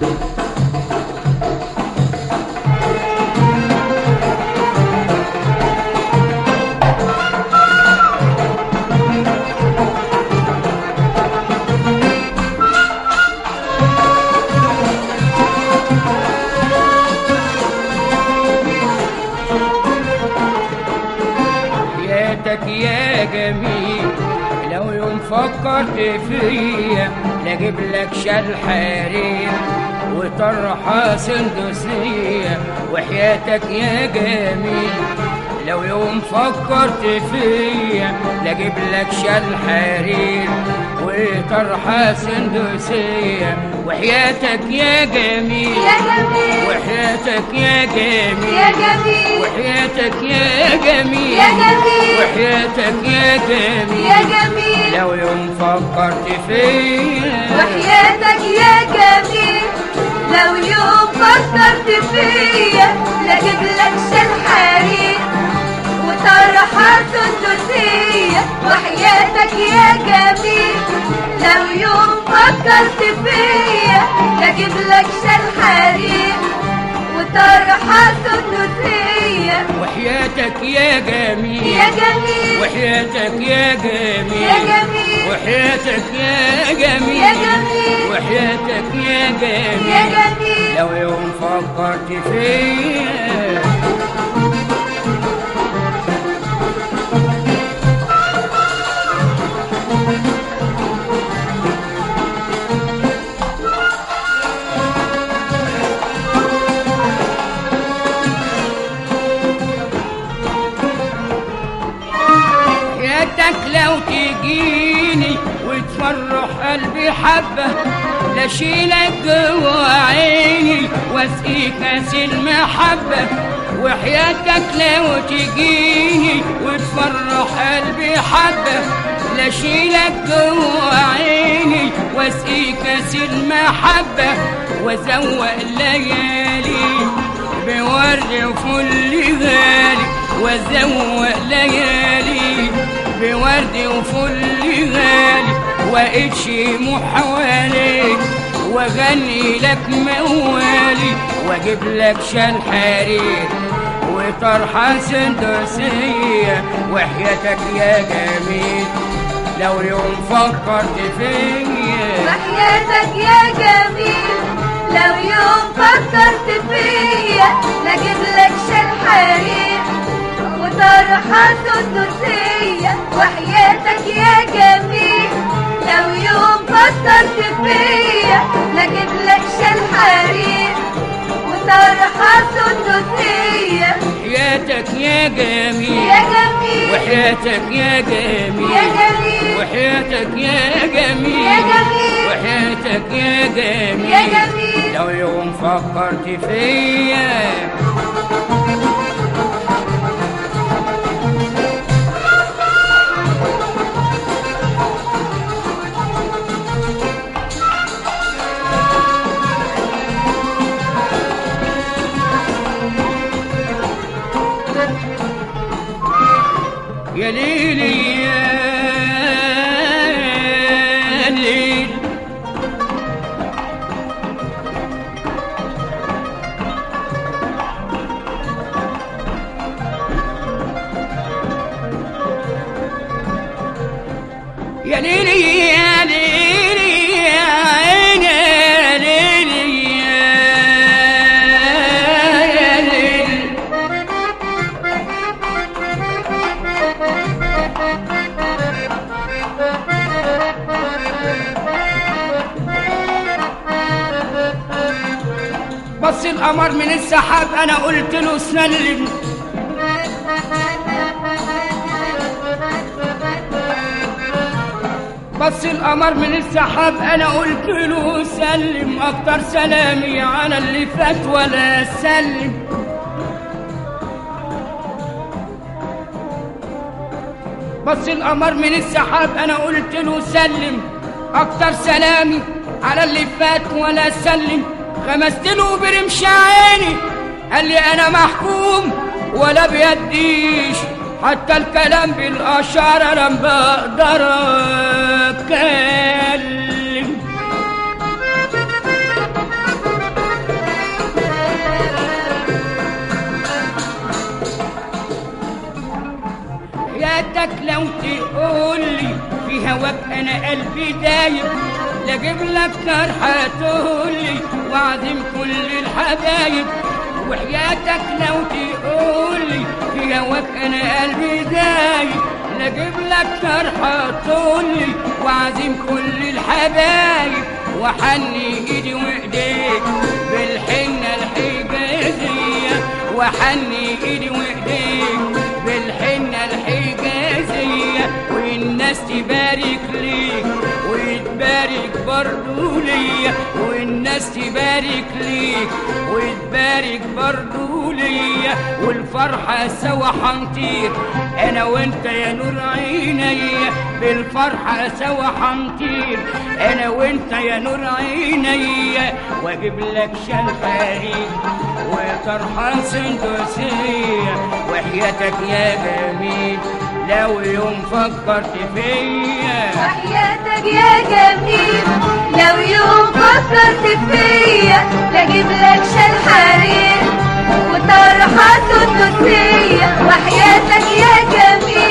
حياتك يا جميل لو يوم فكرت فيا لاجيب لك شال حرير وطرحة سندوسية وحياتك يا جميل لو يوم فكرت فيا لاجيب لك شال حرير وطرحة سندوسية وحياتك يا جميل يا جميل وحياتك يا جميل يا جميل وحياتك يا جميل يا جميل وحياتك يا جميل يا جميل لو يوم فكرت فيا وحياتك يا جميل لو يوم فكرت فيا لاجيب لك شال حرير وطرحة سندوسية وحياتك يا جميل لو يوم فكرت فيا لاجيب لك شال حرير وطرحة سندوسية وحياتك يا جميل يا جميل وحياتك يا جميل يا جميل وحياتك يا جميل يا جميل وحياتك يا جميل يا جميل لو يوم فكرت فيا حياتك لو تجيني وتفرح قلبي حبة لاشيلك جوا عيني واسقي كاس المحبة وحياتك لو تجيني وتفرح قلبي حبة لاشيلك جوا عيني واسقي كاس المحبة وازوق الليالي بورد وفل غالي وازوق ليالي بورد وفل غالي واقيت شموع حواليك واغني لك موالي واجيب لك شال حرير وطرحة سندوسية وحياتك يا جميل لو يوم فكرت فيا وحياتك يا جميل لو يوم فكرت فيا لاجيب لك شال حرير وطرحة سندوسية وحياتك يا جميل لو يوم فكرت فيا لاجيب لك شال حرير وطرحة سندوسية حياتك يا جميل يا جميل وحياتك يا جميل يا جميل وحياتك يا جميل يا جميل وحياتك يا جميل يا جميل لو يوم فكرت فيا يا ليلي يا ليل يا ليلي يا ليلي يا عيني يا ليلي يا ليلي بص القمر من السحاب انا قلت له سلم بص القمر من السحاب انا قلت له سلم اكتر سلامي على اللي فات ولا سلم بص القمر من السحاب انا قلت له سلم اكتر سلامي على اللي فات ولا سلم غمست له برمش عيني قال لي انا محكوم ولا بيديش حتى الكلام بالاشاره انا بقدر اتكلم لو تقولي في هواك انا قلبي دايب لاجيب لك طرحه تقولي واعزم كل الحبايب وحياتك لو تقولي في هواك انا قلبي دايب لاجيب لك طرحه تقولي واعزم كل الحبايب وحني ايدي وايديك بالحنه الحجازيه وحني ايدي وايديك بالحنه الحجازيه والناس تبارك ليك وتبارك برضو ليا والناس تبارك ليك وتبارك برضو ليا والفرحة سوا حنطير انا وانت يا نور عينيا بالفرحة سوا حنطير انا وانت يا نور عينيا واجيب لك شال خارج وطرحة سندوسية وحياتك يا جميل لو يوم فكرت فيا وحياتك يا جميل لو يوم فكرت فيا لاجيب لك شال حرير وطرحة سندوسية وحياتك يا جميل